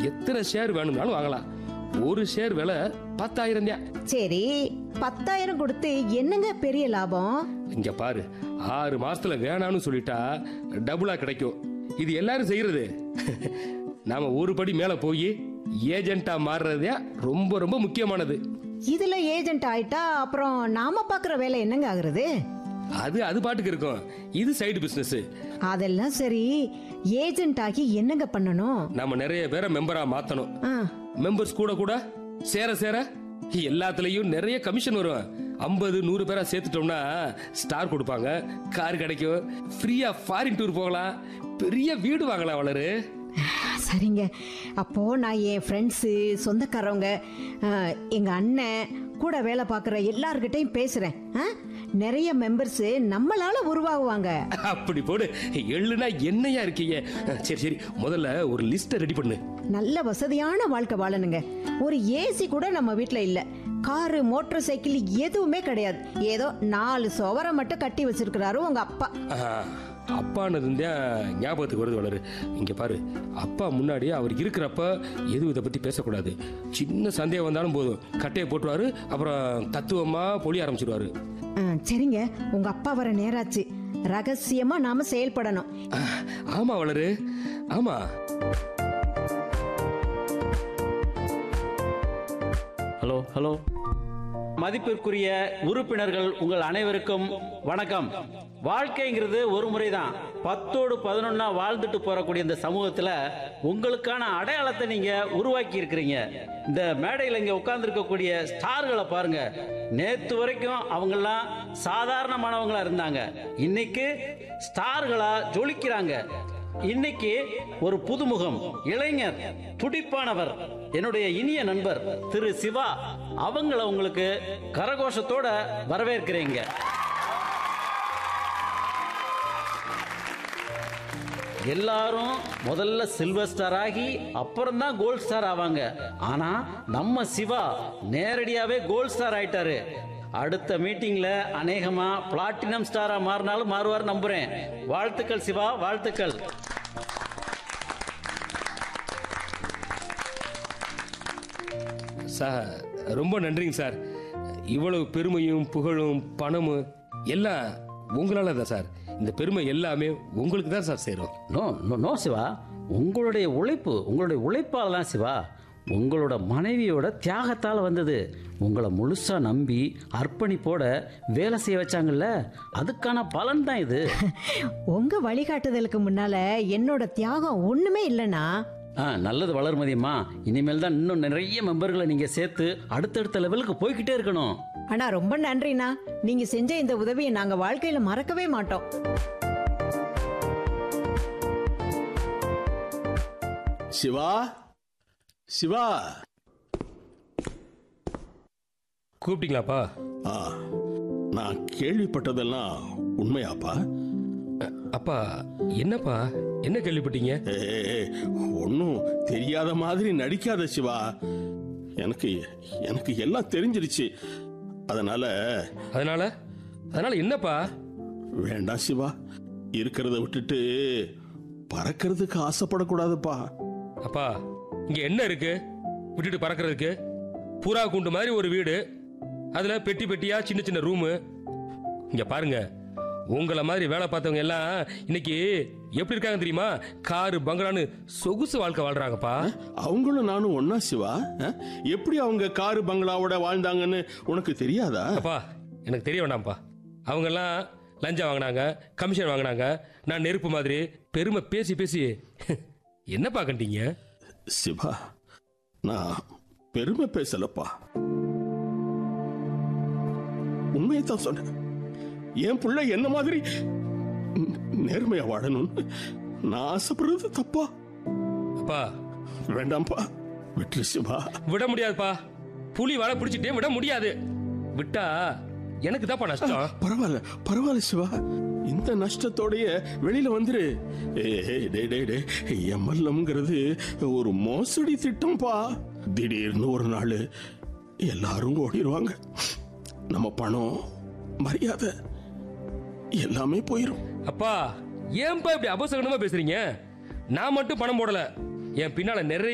எத்தனை ஷேர் வேணும்னாலும் வாங்கலாம் ஒரு ஷேர் விலை பத்தாயிரம் தான் சரி பத்தாயிரம் கொடுத்து என்னங்க பெரிய லாபம் இங்க பாரு ஆறு மாசத்துல வேணாம்னு சொல்லிட்டா டபுளா கிடைக்கும் இது எல்லாரும் செய்யறது நாம ஒரு படி மேல போய் ஏஜென்ட்டா மாறுறதே ரொம்ப ரொம்ப முக்கியமானது இதுல ஏஜென்ட் ஆயிட்டா அப்புறம் நாம பாக்குற வேலை என்னங்க ஆகுறது அது அது பாட்டுக்கு இருக்கும் இது சைடு பிசினஸ் அதெல்லாம் சரி ஏஜென்ட் ஆகி என்னங்க பண்ணணும் நாம நிறைய பேரை மெம்பரா மாத்தணும் ஆ, மெம்பர்ஸ் கூட கூட சேர சேர எல்லாத்துலயும் நிறைய கமிஷன் வரும் ஐம்பது நூறு பேரா சேர்த்துட்டோம்னா ஸ்டார் கொடுப்பாங்க கார் கிடைக்கும் ஃப்ரீயா ஃபாரின் டூர் போகலாம் பெரிய வீடு வாங்கலாம் வளரு சரிங்க அப்போ நான் என் ஃப்ரெண்ட்ஸு சொந்தக்காரவங்க ஆ, எங்க அண்ணன் கூட வேலை பார்க்குற எல்லார்கிட்டையும் பேசுறேன் ஆ? நிறைய மெம்பர்ஸ் நம்மளால உருவாகுவாங்க அப்படி போடு எள்ளுனா என்னையா இருக்கீங்க சரி சரி முதல்ல ஒரு லிஸ்ட ரெடி பண்ணு நல்ல வசதியான வாழ்க்கை வாழணுங்க ஒரு ஏசி கூட நம்ம வீட்ல இல்ல காரு மோட்டார் சைக்கிள் எதுவுமே கிடையாது ஏதோ நாலு சுவரை மட்டும் கட்டி வச்சிருக்கிறாரு உங்க அப்பா ஆஹா, அப்பானது தான் ஞாபகத்துக்கு வருது வளரு இங்க பாரு அப்பா முன்னாடி அவர் இருக்கிறப்ப எதுவும் இதை பத்தி பேசக்கூடாது சின்ன சந்தேகம் வந்தாலும் போதும் கட்டையை போட்டுருவாரு அப்புறம் தத்துவமா பொழிய ஆரம்பிச்சிருவாரு ஆ, சரிங்க உங்க அப்பா வர நேராச்சு ரகசியமா நாம செயல்படணும் ஆஹ், ஆமா வளரு ஆமா ஹலோ ஹலோ மதிப்பிற்குரிய உறுப்பினர்கள் உங்கள் அனைவருக்கும் வணக்கம் வாழ்க்கைங்கிறது ஒரு முறை தான் பத்தோடு பதினொன்னா வாழ்ந்துட்டு போறக்கூடிய இந்த சமூகத்துல உங்களுக்கான அடையாளத்தை நீங்க உருவாக்கி இருக்கிறீங்க இந்த மேடையில் இங்க உட்கார்ந்துருக்கக்கூடிய ஸ்டார்களை பாருங்க நேத்து வரைக்கும் அவங்கெல்லாம் சாதாரணமானவங்களா இருந்தாங்க இன்னைக்கு ஸ்டார்களா ஜொலிக்கிறாங்க இன்னைக்கு ஒரு புதுமுகம் இளைஞர் துடிப்பானவர் என்னுடைய இனிய நண்பர் திரு சிவா அவங்கள உங்களுக்கு கரகோஷத்தோட வரவேற்கிறீங்க எல்லாரும் முதல்ல சில்வர் ஸ்டார் ஆகி அப்புறம் தான் கோல்ட் ஸ்டார் ஆவாங்க ஆனா நம்ம சிவா நேரடியாவே கோல்ட் ஸ்டார் ஆயிட்டாரு அடுத்த மீட்டிங்ல அநேகமா பிளாட்டினம் ஸ்டாரா மாறினாலும் மாறுவார் நம்புறேன் வாழ்த்துக்கள் சிவா வாழ்த்துக்கள் சார் ரொம்ப நன்றிங்க சார் இவ்வளவு பெருமையும் புகழும் பணமும் எல்லாம் உங்களால தான் சார் இந்த பெருமை எல்லாமே உங்களுக்கு தான் சார் சேரும் நோ நோ நோ சிவா உங்களுடைய உழைப்பு உங்களுடைய உழைப்பால் தான் சிவா உங்களோட மனைவியோட தியாகத்தால் வந்தது உங்களை முழுசா நம்பி அர்ப்பணிப்போட வேலை செய்ய வச்சாங்கல்ல அதுக்கான பலன் தான் இது உங்க வழிகாட்டுதலுக்கு முன்னால என்னோட தியாகம் ஒண்ணுமே இல்லைனா ஆ நல்லது வளர்மதியம்மா இனிமேல் தான் இன்னும் நிறைய மெம்பர்களை நீங்க சேர்த்து அடுத்தடுத்த லெவலுக்கு போய்கிட்டே இருக்கணும் ஆனா ரொம்ப நன்றிண்ணா நீங்க செஞ்ச இந்த உதவியை நாங்க வாழ்க்கையில மறக்கவே மாட்டோம் சிவா சிவா கூப்பிட்டீங்களாப்பா ஆ நான் கேள்விப்பட்டதெல்லாம் உண்மையாப்பா அப்பா என்னப்பா என்ன கேள்விப்பட்டீங்க ஒன்றும் தெரியாத மாதிரி நடிக்காத சிவா எனக்கு எனக்கு எல்லாம் தெரிஞ்சிருச்சு அதனால அதனால அதனால என்னப்பா வேண்டாம் சிவா இருக்கிறத விட்டுட்டு பறக்கிறதுக்கு ஆசைப்படக்கூடாதுப்பா அப்பா இங்க என்ன இருக்கு விட்டுட்டு பறக்கிறதுக்கு புறா கூண்டு மாதிரி ஒரு வீடு அதுல பெட்டி பெட்டியா சின்ன சின்ன ரூமு இங்க பாருங்க உங்கள மாதிரி வேலை பார்த்தவங்க எல்லாம் இன்னைக்கு எப்படி இருக்காங்க தெரியுமா காரு பங்களான்னு சொகுசு வாழ்க்கை வாழ்றாங்கப்பா அவங்களும் நானும் ஒன்னா சிவா ஆ? எப்படி அவங்க காரு பங்களாவோட வாழ்ந்தாங்கன்னு உனக்கு தெரியாதா அப்பா எனக்கு தெரிய வேண்டாம்ப்பா அவங்க எல்லாம் லஞ்சம் வாங்கினாங்க கமிஷன் வாங்கினாங்க நான் நெருப்பு மாதிரி பெருமை பேசி பேசி என்னப்பா கண்டீங்க சிவா நான் பெருமை பேசலப்பா உண்மையை தான் சொன்னேன் என் பிள்ளை என்ன மாதிரி ந- நேர்மையா வாழணும்னு நான் ஆசைப்படுறது தப்பா அப்பா வேண்டாம்ப்பா விட்டு சிவா விட முடியாதுப்பா புலி வலை பிடிச்சிட்டே விட முடியாது விட்டா எனக்கு தான்ப்பா நஷ்டம் பரவாயில்ல பரவாயில்ல சிவா இந்த நஷ்டத்தோடைய வெளியில வந்துரு ஏய் டே டே டே எம்எல்எம்ங்கிறது ஒரு மோசடி திட்டம்ப்பா திடீர்னு ஒரு நாள் எல்லாரும் ஓடிடுவாங்க நம்ம பணம் மரியாதை எல்லாமே போயிடும் அப்பா ஏன்பா இப்படி அபசகனமா பேசுறீங்க நான் மட்டும் பணம் போடல என் பின்னால நிறைய